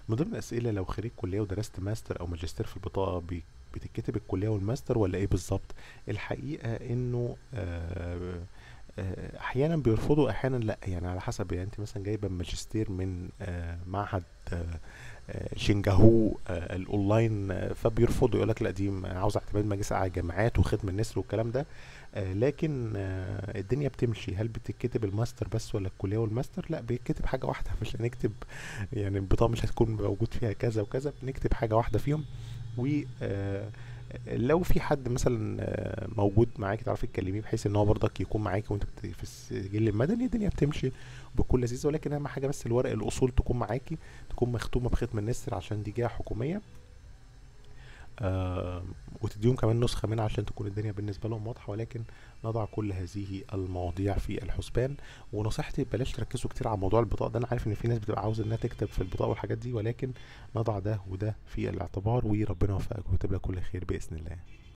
من ضمن الأسئلة لو خريج كلية ودرست ماستر أو ماجستير في البطاقة بي- بتتكتب الكلية والماستر ولا إيه بالظبط؟ الحقيقة إنه آه، آه، أحيانا بيرفضوا أحيانا لأ يعني على حسب يعني أنت مثلا جايبة ماجستير من آه، معهد آه، آه، شنجاهو آه، الأونلاين آه، فبيرفضوا يقول لك لا دي م- عاوز اعتماد ماجستير على الجامعات وختم النسر والكلام ده آه، لكن آه، الدنيا بتمشي هل بتتكتب الماستر بس ولا الكلية والماستر؟ لا بيتكتب حاجة واحدة مش هنكتب يعني البطاقة مش هتكون موجود فيها كذا وكذا بنكتب حاجة واحدة فيهم و آه، لو في حد مثلا آه، موجود معاكي تعرفي تكلميه بحيث ان هو برضك يكون معاكي وانت بت- في السجل المدني الدنيا بتمشي بكل لذيذ ولكن اهم حاجه بس الورق الاصول تكون معاكي تكون مختومه بختم النسر عشان دي جهه حكوميه آه وتديهم كمان نسخة منها عشان تكون الدنيا بالنسبة لهم واضحة ولكن نضع كل هذه المواضيع في الحسبان ونصيحتي بلاش تركزوا كتير على موضوع البطاقة ده أنا عارف إن في ناس بتبقى عاوزة إنها تكتب في البطاقة والحاجات دي ولكن نضع ده وده في الاعتبار وربنا يوفقك ويكتب لك كل خير بإذن الله